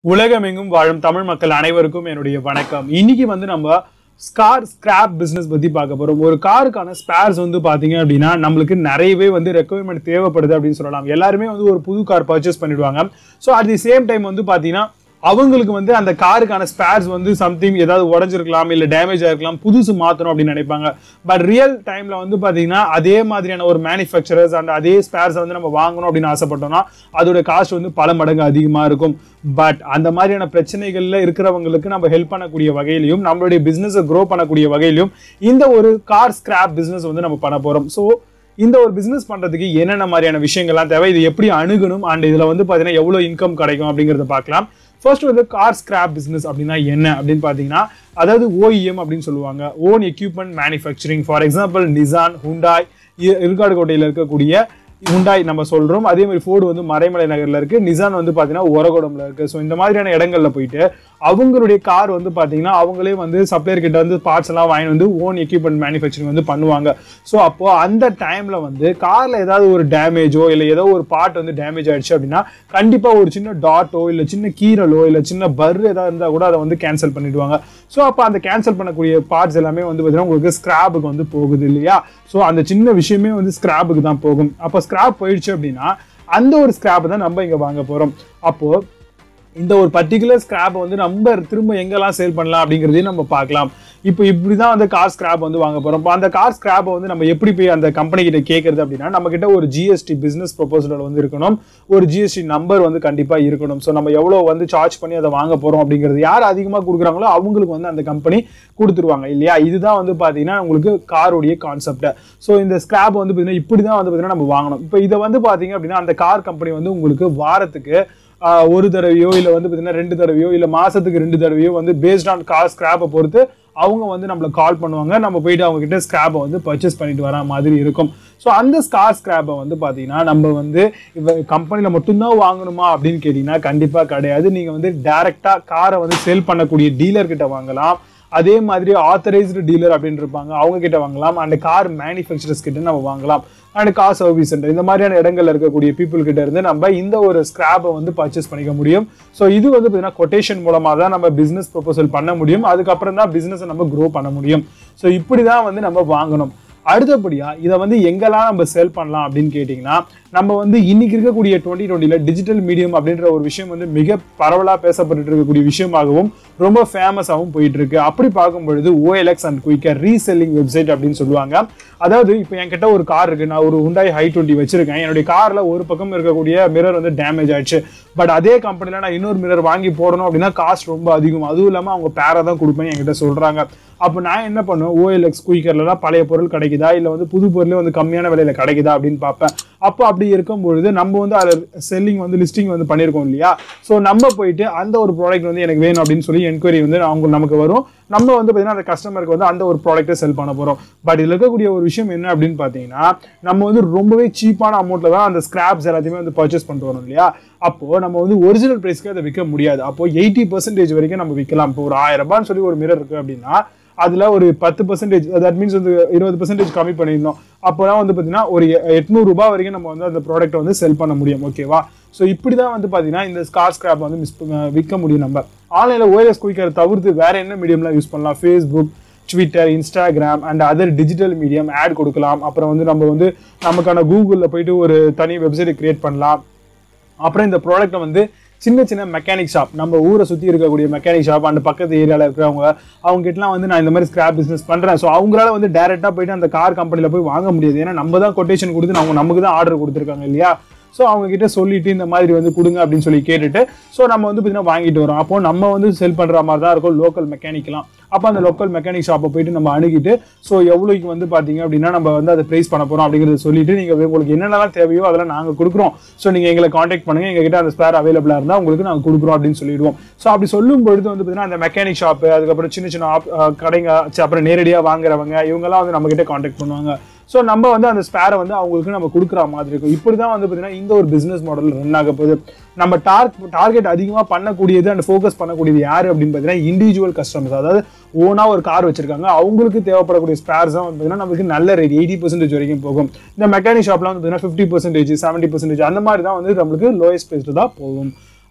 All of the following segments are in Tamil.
உலகமெங்கும் வாழும் தமிழ் மக்கள் அனைவருக்கும் என்னுடைய வணக்கம் இன்னைக்கு வந்து நம்ம ஸ்கார் ஸ்கிராப் பிசினஸ் பத்தி பார்க்க போறோம் ஒரு காருக்கான ஸ்பேர்ஸ் வந்து பாத்தீங்க அப்படின்னா நம்மளுக்கு நிறையவே வந்து ரெக்குவயர்மெண்ட் தேவைப்படுது அப்படின்னு சொல்லலாம் எல்லாருமே வந்து ஒரு புது கார் பர்ச்சேஸ் பண்ணிடுவாங்க so at the same time வந்து பாத்தீங்கன்னா அவங்களுக்கு வந்து அந்த காருக்கான ஸ்பேர்ஸ் வந்து சம்திங் ஏதாவது உடஞ்சிருக்கலாம் இல்ல டேமேஜ் ஆயிருக்கலாம் புதுசு மாத்தணும் அப்படின்னு நினைப்பாங்க பட் ரியல் டைம்ல வந்து பாத்தீங்கன்னா அதே மாதிரியான ஒரு மேனுஃபேக்சரர்ஸ் அந்த அதே ஸ்பேர்ஸ் வந்து நம்ம வாங்கணும் அப்படின்னு ஆசைப்பட்டோம்னா அதோட காஸ்ட் வந்து பல மடங்கு அதிகமா இருக்கும் பட் அந்த மாதிரியான பிரச்சனைகள்ல இருக்கிறவங்களுக்கு நம்ம ஹெல்ப் பண்ணக்கூடிய வகையிலையும் நம்மளுடைய பிசினஸை க்ரோ பண்ணக்கூடிய வகையிலையும் இந்த ஒரு கார் ஸ்கிராப் பிசினஸ் வந்து நம்ம பண்ண போறோம் ஸோ இந்த ஒரு பிசினஸ் பண்றதுக்கு என்னென்ன மாதிரியான விஷயங்கள்லாம் தேவை இது எப்படி அணுகணும் அண்ட் இதுல வந்து பாத்தீங்கன்னா எவ்வளவு இன்கம் கிடைக்கும் அப்படிங்கறத பார்க்கலாம் ஃபர்ஸ்ட் வந்து கார் ஸ்கிராப் பிசினஸ் அப்படின்னா என்ன அப்படின்னு பார்த்தீங்கன்னா அதாவது ஓஇஎம் அப்படின்னு சொல்லுவாங்க own equipment manufacturing for example Nissan Hyundai இருக்காடு கோட்டையில் இருக்கக்கூடிய ஹுண்டாய் நம்ம சொல்றோம் அதே மாதிரி ஃபோர்டு வந்து மறைமலை நகர்ல இருக்கு நிசான் வந்து பாத்தீங்கன்னா உரகோடம்ல இருக்கு ஸோ இந்த மாதிரியான இடங்கள்ல போயிட்டு அவங்களுடைய கார் வந்து பாத்தீங்கன்னா அவங்களே வந்து சப்ளையர் கிட்ட வந்து பார்ட்ஸ் எல்லாம் வாங்கி வந்து ஓன் எக்யூப்மெண்ட் மேனுஃபேக்சரிங் வந்து பண்ணுவாங்க ஸோ அப்போ அந்த டைம்ல வந்து கார்ல ஏதாவது ஒரு டேமேஜோ இல்லை ஏதோ ஒரு பார்ட் வந்து டேமேஜ் ஆயிடுச்சு அப்படின்னா கண்டிப்பா ஒரு சின்ன டாட்டோ இல்லை சின்ன கீரலோ இல்லை சின்ன பர் ஏதாவது இருந்தா கூட அதை வந்து கேன்சல் பண்ணிடுவாங்க ஸோ அப்போ அந்த கேன்சல் பண்ணக்கூடிய பார்ட்ஸ் எல்லாமே வந்து பார்த்தீங்கன்னா உங்களுக்கு ஸ்கிராப்புக்கு வந்து போகுது இல்லையா ஸோ அந்த சின்ன விஷயமே வந்து ஸ்கிராப்புக்கு தான் போகும் அப்போ ஸ்கிராப் போயிடுச்சு அப்படின்னா அந்த ஒரு ஸ்கிராப் தான் நம்ம இங்க வாங்க போறோம் அப்போ இந்த ஒரு பர்டிகுலர் ஸ்கிராப்பை வந்து நம்ம திரும்ப எங்கெல்லாம் சேல் பண்ணலாம் அப்படிங்கிறதையும் நம்ம பார்க்கலாம் இப்போ இப்படி தான் வந்து கார் ஸ்கிராப் வந்து வாங்க போகிறோம் இப்போ அந்த கார் ஸ்கிராப்பை வந்து நம்ம எப்படி போய் அந்த கம்பெனி கிட்ட கேட்கறது அப்படின்னா நம்ம கிட்ட ஒரு ஜிஎஸ்டி பிஸ்னஸ் ப்ரொபோசல் வந்து இருக்கணும் ஒரு ஜிஎஸ்டி நம்பர் வந்து கண்டிப்பாக இருக்கணும் ஸோ நம்ம எவ்வளோ வந்து சார்ஜ் பண்ணி அதை வாங்க போகிறோம் அப்படிங்கிறது யார் அதிகமாக கொடுக்குறாங்களோ அவங்களுக்கு வந்து அந்த கம்பெனி கொடுத்துருவாங்க இல்லையா இதுதான் வந்து பார்த்தீங்கன்னா உங்களுக்கு காருடைய கான்செப்ட் ஸோ இந்த ஸ்கிராப் வந்து பார்த்தீங்கன்னா இப்படி தான் வந்து பார்த்தீங்கன்னா நம்ம வாங்கணும் இப்போ இதை வந்து பார்த்தீங்க அப்படின்னா அந்த கார் கம்பெனி வந்து உங்களுக்கு வாரத்துக்கு ஆஹ் ஒரு தடவையோ இல்லை வந்து பார்த்தீங்கன்னா ரெண்டு தடவையோ இல்லை மாசத்துக்கு ரெண்டு தடவையோ வந்து பேஸ்ட் ஆன் கார் ஸ்கிராப்பை பொறுத்து அவங்க வந்து நம்மள கால் பண்ணுவாங்க நம்ம போயிட்டு அவங்க கிட்ட ஸ்கிராப்பை வந்து பர்ச்சேஸ் பண்ணிட்டு வர மாதிரி இருக்கும் ஸோ அந்த ஸ்கார் ஸ்கிராப்பை வந்து பார்த்தீங்கன்னா நம்ம வந்து இப்போ கம்பெனியில் மட்டும்தான் வாங்கணுமா அப்படின்னு கேட்டிங்கன்னா கண்டிப்பாக கிடையாது நீங்கள் வந்து டைரெக்டாக காரை வந்து சேல் பண்ணக்கூடிய டீலர் கிட்ட வாங்கலாம் அதே மாதிரி ஆத்தரைஸ்டு டீலர் அப்படின்னு இருப்பாங்க அவங்க கிட்ட வாங்கலாம் அண்ட் கார் மேனுஃபேக்சரர்ஸ் கிட்ட நம்ம வாங்கலாம் அண்ட் கார் சர்வீஸ் சென்டர் இந்த மாதிரியான இடங்கள்ல இருக்கக்கூடிய பீப்புள் கிட்ட இருந்து நம்ம இந்த ஒரு ஸ்கிராப்பை வந்து பர்ச்சேஸ் பண்ணிக்க முடியும் ஸோ இது வந்து பார்த்தீங்கன்னா கொட்டேஷன் மூலமாக தான் நம்ம பிசினஸ் ப்ரொபோசல் பண்ண முடியும் அதுக்கப்புறம் தான் பிசினஸை நம்ம க்ரோ பண்ண முடியும் ஸோ இப்படி தான் வந்து நம்ம வாங்கணும் அடுத்தபடியா இதை வந்து எங்கெல்லாம் நம்ம செல் பண்ணலாம் அப்படின்னு கேட்டிங்கன்னா நம்ம வந்து இன்னைக்கு இருக்கக்கூடிய டுவெண்ட்டி டுவெண்ட்டில டிஜிட்டல் மீடியம் அப்படின்ற ஒரு விஷயம் வந்து மிக பரவலாக பேசப்பட்டு இருக்கக்கூடிய விஷயமாகவும் ரொம்ப ஃபேமஸாகவும் போயிட்டு இருக்கு அப்படி பார்க்கும் பொழுது OLX and Quikr reselling website அப்படின்னு சொல்லுவாங்க அதாவது இப்போ என்கிட்ட ஒரு கார் இருக்கு நான் ஒரு உண்டாய் ஹை டுவெண்ட்டி வச்சிருக்கேன் என்னுடைய கார்ல ஒரு பக்கம் இருக்கக்கூடிய மிரர் வந்து டேமேஜ் ஆயிடுச்சு பட் அதே கம்பெனில நான் இன்னொரு மிரர் வாங்கி போடணும் அப்படின்னா காஸ்ட் ரொம்ப அதிகம் அதுவும் இல்லாமல் அவங்க பேரா தான் கொடுப்பேன் என்கிட்ட சொல்றாங்க அப்போ நான் என்ன பண்ணுவேன் ஓஎல்எக்ஸ் குயிக்கர்லாம் பழைய பொருள் கிடைக்குதா இல்லை வந்து புது பொருளே வந்து கம்மியான விலையில கிடைக்குதா அப்படின்னு பார்ப்பேன் அப்போ அப்படி இருக்கும் பொழுது நம்ம வந்து அதில் செல்லிங் வந்து லிஸ்டிங் வந்து பண்ணியிருக்கோம் இல்லையா ஸோ நம்ம போயிட்டு அந்த ஒரு ப்ராடக்ட் வந்து எனக்கு வேணும் அப்படின்னு சொல்லி என்கொயரி வந்து அவங்க நமக்கு வரும் நம்ம வந்து பார்த்தீங்கன்னா அந்த கஸ்டமருக்கு வந்து அந்த ஒரு ப்ராடக்ட்டை செல் பண்ண போகிறோம் பட் இதில் இருக்கக்கூடிய ஒரு விஷயம் என்ன அப்படின்னு பார்த்தீங்கன்னா நம்ம வந்து ரொம்பவே சீப்பான அமௌண்ட்ல தான் அந்த ஸ்கிராப்ஸ் எல்லாத்தையுமே வந்து பர்ச்சேஸ் பண்ணிட்டு வரோம் இல்லையா அப்போ நம்ம வந்து ஒரிஜினல் ப்ரைஸ்க்கு அதை விற்க முடியாது அப்போ எயிட்டி பர்சன்டேஜ் வரைக்கும் நம்ம விற்கலாம் இப்போ ஒரு ஆயிரம் ரூபான்னு சொல்லி ஒரு மிரர் இருக்கு அப்படின்னா அதுல ஒரு பத்து பர்சன்டேஜ் தட் மீன்ஸ் வந்து இருபது பர்சன்டேஜ் கம்மி பண்ணியிருந்தோம் அப்போதான் வந்து பார்த்தீங்கன்னா ஒரு எட்நூறு ரூபாய் வரைக்கும் நம்ம வந்து அந்த ப்ராடக்ட்டை வந்து செல் பண்ண முடியும் ஓகேவா ஸோ இப்படி தான் வந்து பார்த்தீங்கன்னா இந்த ஸ்கார் ஸ்கிராப் வந்து மிஸ் விற்க முடியும் நம்ம ஆன்லைனில் ஓஎஸ் குயிக்கர் தவிர்த்து வேற என்ன மீடியம்லாம் யூஸ் பண்ணலாம் Facebook Twitter Instagram and other digital medium ad கொடுக்கலாம் அப்புறம் வந்து நம்ம வந்து நமக்கான கூகுளில் போயிட்டு ஒரு தனி வெப்சைட் கிரியேட் பண்ணலாம் அப்புறம் இந்த ப்ராடக்ட்டை வந்து சின்ன சின்ன மெக்கானிக் ஷாப் நம்ம ஊரை சுற்றி இருக்கக்கூடிய மெக்கானிக் ஷாப் அந்த பக்கத்து ஏரியாவில் இருக்கிறவங்க அவங்க கிட்டலாம் வந்து நான் இந்த மாதிரி ஸ்கிராப் பிஸ்னஸ் பண்ணுறேன் ஸோ அவங்களால வந்து டேரெக்டாக போயிட்டு அந்த கார் கம்பெனியில் போய் வாங்க முடியாது ஏன்னா நம்ம தான் கொட்டேஷன் கொடுத்து அவங்க நமக்கு தான் ஆர்டர் கொடுத்துருக்காங்க இல்லையா ஸோ அவங்க கிட்ட சொல்லிட்டு இந்த மாதிரி வந்து கொடுங்க அப்படின்னு சொல்லி கேட்டுட்டு ஸோ நம்ம வந்து பார்த்தீங்கன்னா வாங்கிட்டு வரோம் அப்போ நம்ம வந்து செல் பண்ணுற மாதிரி தான் இருக்கும் லோக்கல் மெக்கானிக்லாம் அப்போ அந்த லோக்கல் மெக்கானிக் ஷாப்பை போயிட்டு நம்ம அணுகிட்டு ஸோ எவ்வளோக்கு வந்து பார்த்தீங்க அப்படின்னா நம்ம வந்து அதை ப்ரைஸ் பண்ண போகிறோம் அப்படிங்கிறத சொல்லிட்டு நீங்கள் உங்களுக்கு என்னென்னலாம் தேவையோ அதெல்லாம் நாங்கள் கொடுக்குறோம் ஸோ நீங்கள் எங்களை காண்டாக்ட் பண்ணுங்க எங்ககிட்ட அந்த ஸ்பேர் அவைலபிளாக இருந்தால் உங்களுக்கு நாங்கள் கொடுக்குறோம் அப்படின்னு சொல்லிடுவோம் ஸோ அப்படி சொல்லும் பொழுது வந்து பார்த்தீங்கன்னா அந்த மெக்கானிக் ஷாப்பு அதுக்கப்புறம் சின்ன சின்ன ஆப்- அஹ் கடைங்க ச்ச, அப்புறம் நேரடியாக வாங்குறவங்க இவங்கெல்லாம் வந்து நம்ம கிட்ட காண்டாக்ட் பண்ணுவாங்க ஸோ நம்ம வந்து அந்த ஸ்பேரை வந்து அவங்களுக்கு நம்ம கொடுக்குற மாதிரி இருக்கும் இப்படி தான் வந்து பார்த்தீங்கன்னா இந்த ஒரு பிஸ்னஸ் மாடல் ரன் ஆக போகுது நம்ம டார்க் டார்கெட் அதிகமாக பண்ணக்கூடியது அண்ட் ஃபோக்கஸ் பண்ணக்கூடியது யார் அப்படின்னு பார்த்தீங்கன்னா இண்டிவிஜுவல் கஸ்டமர்ஸ் அதாவது ஓனாக ஒரு கார் வச்சிருக்காங்க அவங்களுக்கு தேவைப்படக்கூடிய ஸ்பேர்ஸ் தான் வந்து பார்த்தீங்கன்னா நமக்கு நல்ல ரேட் எயிட்டி பர்சன்டேஜ் வரைக்கும் போகும் இந்த மெக்கானிக் ஷாப்லாம் வந்து பார்த்தீங்கன்னா ஃபிஃப்டி பர்சன்டேஜ் செவன்ட்டி பர்சன்டேஜ் அந்த மாதிரி தான் வந்து நம்மளுக்கு லோயஸ்ட் ப்ரைஸ்ல தான் போகும்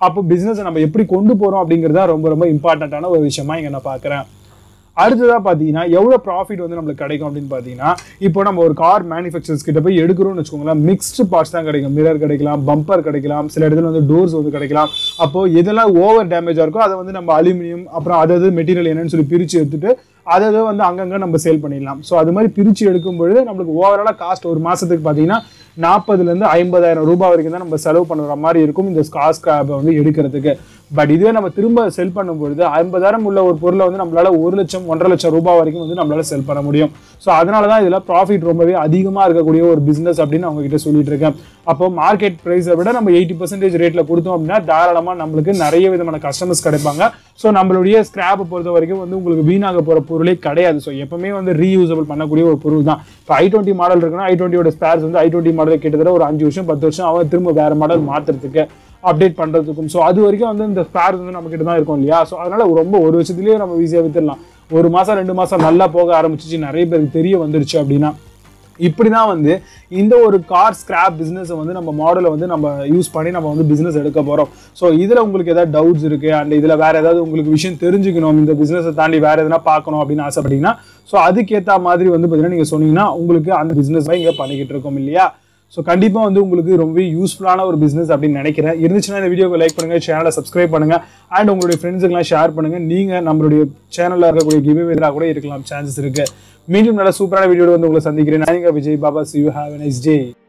அப்போ பிசினஸ் நம்ம எப்படி கொண்டு போறோம் அப்படிங்கிறதா ரொம்ப ரொம்ப இம்பார்ட்டண்ட்டான ஒரு விஷயமா இங்க நான் பார்க்குறேன் அடுத்ததா பார்த்தீங்கன்னா எவ்வளோ ப்ராஃபிட் வந்து நம்மளுக்கு கிடைக்கும் அப்படின்னு பார்த்தீங்கன்னா இப்போ நம்ம ஒரு கார் மேனுஃபேக்சர்ஸ் கிட்ட போய் எடுக்கிறோம்னு வச்சுக்கோங்களேன் மிக்ஸ்டு பார்ட்ஸ் தான் கிடைக்கும் மிரர் கிடைக்கலாம் பம்பர் கிடைக்கலாம் சில இடத்துல வந்து டோர்ஸ் வந்து கிடைக்கலாம் அப்போ எதெல்லாம் ஓவர் டேமேஜாக இருக்கோ அதை வந்து நம்ம அலுமினியம் அப்புறம் அதாவது மெட்டீரியல் என்னன்னு சொல்லி பிரித்து எடுத்துட்டு அதை அதை வந்து அங்கங்கே நம்ம சேல் பண்ணிடலாம் ஸோ அது மாதிரி பிரித்து எடுக்கும் பொழுது நம்மளுக்கு ஓவராலாக காஸ்ட் ஒரு மாதத்துக்கு பார்த்தீங்கன்னா நாற்பதுலேருந்து ஐம்பதாயிரம் ரூபாய் வரைக்கும் தான் நம்ம செலவு பண்ணுற மாதிரி இருக்கும் இந்த ஸ்கார் ஸ்கிராப்பை வந்து எடுக்கிறதுக்கு பட் இதுவே நம்ம திரும்ப செல் பண்ணும் பொழுது ஐம்பதாயிரம் உள்ள ஒரு பொருளை வந்து நம்மளால ஒரு லட்சம் ஒன்றரை லட்சம் ரூபாய் வரைக்கும் வந்து நம்மளால செல் பண்ண முடியும் ஸோ அதனால தான் இதில் ப்ராஃபிட் ரொம்பவே அதிகமாக இருக்கக்கூடிய ஒரு பிஸ்னஸ் அப்படின்னு அவங்க கிட்ட சொல்லிட்டு இருக்கேன் அப்போ மார்க்கெட் ப்ரைஸை விட நம்ம எயிட்டி பர்சன்டேஜ் ரேட்டில் கொடுத்தோம் அப்படின்னா தாராளமாக நம்மளுக்கு நிறைய விதமான கஸ்டமர்ஸ் கிடைப்பாங்க ஸோ நம்மளுடைய ஸ்கிராப்பை பொறுத்த வரைக்கும் வந்து உங்களுக்கு வீணாக போகிற பொருளே கிடையாது ஸோ எப்பவுமே வந்து ரீயூசபிள் பண்ணக்கூடிய ஒரு பொருள் தான் இப்போ ஐ டுவெண்ட்டி மாடல் இருக்குன்னா ஐ டுவெண்ட்டியோட ஸ்பேர்ஸ் வந்து ஐ டுவெண்ட்டி மாடல் கிட்டத்தட்ட ஒரு அஞ்சு வருஷம் பத்து வருஷம் அவன் திரும்ப வேற மாடல் மாற்றுறதுக்கு அப்டேட் பண்ணுறதுக்கும் ஸோ அது வரைக்கும் வந்து இந்த ஸ்பேர் வந்து நம்ம கிட்ட தான் இருக்கும் இல்லையா ஸோ அதனால ரொம்ப ஒரு வருஷத்துலேயே நம்ம ஈஸியாக வித்துடலாம் ஒரு மாதம் ரெண்டு மாதம் நல்லா போக ஆரம்பிச்சிச்சு நிறைய பேருக்கு தெரிய வந்துருச்சு அப்படின்னா இப்படி தான் வந்து இந்த ஒரு கார் ஸ்கிராப் பிஸ்னஸை வந்து நம்ம மாடலை வந்து நம்ம யூஸ் பண்ணி நம்ம வந்து பிஸ்னஸ் எடுக்க போகிறோம் ஸோ இதில் உங்களுக்கு ஏதாவது டவுட்ஸ் இருக்குது அண்ட் இதில் வேறு ஏதாவது உங்களுக்கு விஷயம் தெரிஞ்சுக்கணும் இந்த பிஸ்னஸை தாண்டி வேறு எதனா பார்க்கணும் அப்படின்னு ஆசைப்பட்டீங்கன்னா ஸோ அதுக்கேற்ற மாதிரி வந்து பார்த்தீங்கன்னா நீங்கள் சொன்னீங்கன்னா உங்களுக்கு அந்த பிஸ்னஸ் இங்கே பண்ணிக்கிட்டு இருக்கோம் இல்லையா ஸோ கண்டிப்பாக வந்து உங்களுக்கு ரொம்ப யூஸ்ஃபுல்லான ஒரு பிஸ்னஸ் அப்படின்னு நினைக்கிறேன் இருந்துச்சுன்னா இந்த வீடியோக்கு லைக் பண்ணுங்க சேனலை சப்ஸ்கிரைப் பண்ணுங்க அண்ட் உங்களுடைய ஃப்ரெண்ட்ஸுக்கெல்லாம் ஷேர் பண்ணுங்க நீங்க நம்மளுடைய சேனலில் இருக்கக்கூடிய கிவ்வேலாம் கூட இருக்கலாம் சான்சஸ் இருக்கு மீண்டும் நல்ல சூப்பரான வீடியோட வந்து உங்களை சந்திக்கிறேன் நான் Vijay Baba see you have nice day